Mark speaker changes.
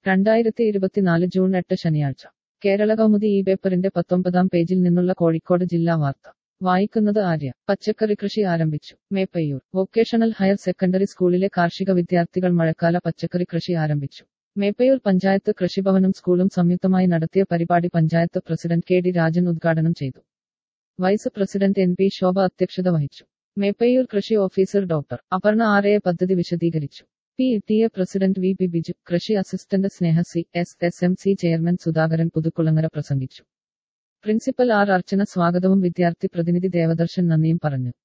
Speaker 1: രണ്ടായിരത്തി ഇരുപത്തിനാല് ജൂൺ എട്ട് ശനിയാഴ്ച കേരള കൗമുദി ഈ പേപ്പറിന്റെ പത്തൊമ്പതാം പേജിൽ നിന്നുള്ള കോഴിക്കോട് ജില്ലാ വാർത്ത വായിക്കുന്നത് ആര്യ പച്ചക്കറി കൃഷി ആരംഭിച്ചു മേപ്പയ്യൂർ വൊക്കേഷണൽ ഹയർ സെക്കൻഡറി സ്കൂളിലെ കാർഷിക വിദ്യാർത്ഥികൾ മഴക്കാല പച്ചക്കറി കൃഷി ആരംഭിച്ചു മേപ്പയൂർ പഞ്ചായത്ത് കൃഷിഭവനും സ്കൂളും സംയുക്തമായി നടത്തിയ പരിപാടി panchayat president K D Rajan ഉദ്ഘാടനം ചെയ്തു vice president N P Shobha അധ്യക്ഷത വഹിച്ചു മേപ്പയ്യൂർ കൃഷി officer doctor Aparna R A പദ്ധതി വിശദീകരിച്ചു P T A president V P Biju കൃഷി assistant Sneha C S S M C chairman Sudhakaran Puthukkulangara പ്രസംഗിച്ചു പ്രിൻസിപ്പൽ ആർ അർച്ചന സ്വാഗതവും വിദ്യാർത്ഥി പ്രതിനിധി ദേവദർശൻ നന്ദിയും പറഞ്ഞു